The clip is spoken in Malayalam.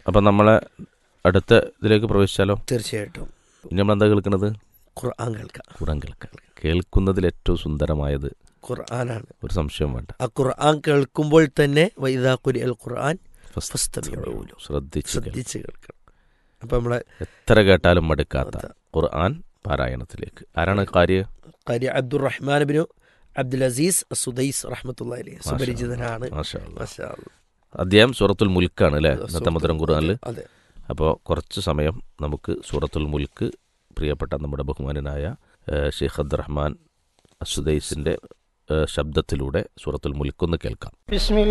അപ്പം നമ്മളെ അടുത്ത ഇതിലേക്ക് പ്രവേശിച്ചാലോ തീർച്ചയായിട്ടും ഇനി നമ്മൾ എന്താ കേൾക്കുന്നത് ഖുർആൻ കേൾക്കാം ഖുറാൻ കേൾക്കാം കേൾക്കുന്നതിൽ ഏറ്റവും സുന്ദരമായത് ഖുർആനാണ് ഒരു സംശയം വേണ്ട ആ ഖുർആൻ കേൾക്കുമ്പോൾ തന്നെ വൈദാ കുരി അൽ ഖുർആൻ ഫസ്റ്റ് ഫസ്തമിഊ ശ്രദ്ധിച്ച് കേൾക്കണം. ശ്രദ്ധിച്ച് കേൾക്കണം അപ്പൊ നമ്മളെ എത്ര കേട്ടാലും മടുക്കാത്ത ഖുർആൻ പാരായണത്തിലേക്ക് ആരാണ് കാര്യ കാര്യ അബ്ദുറഹ്മാൻ ബിനു അബ്ദുൽ അസീസ് സുദൈസ് റഹ്മത്തുള്ള സുപരിചിതനാണ് മാഷാ അല്ലാ. മാഷാ അല്ലാ. അദ്ദേഹം സൂറത്തുൽ മുൽക്കാണ് അല്ലേ ഇന്നത്തെ സൂറത്തുൽ മധുരം ഖുർആനിൽ അതെ അപ്പോൾ കുറച്ച് സമയം നമുക്ക് സൂറത്തുൽ മുൽക്ക് പ്രിയപ്പെട്ട നമ്മുടെ ബഹുമാനനായ ഏഹ്, ഷെയ്ഖ് അബ്ദുറഹ്മാൻ അസുദൈസിൻ്റെ ശബ്ദത്തിലൂടെ സൂറത്തുൽ മുൽക്കൊന്ന് കേൾക്കാം بسم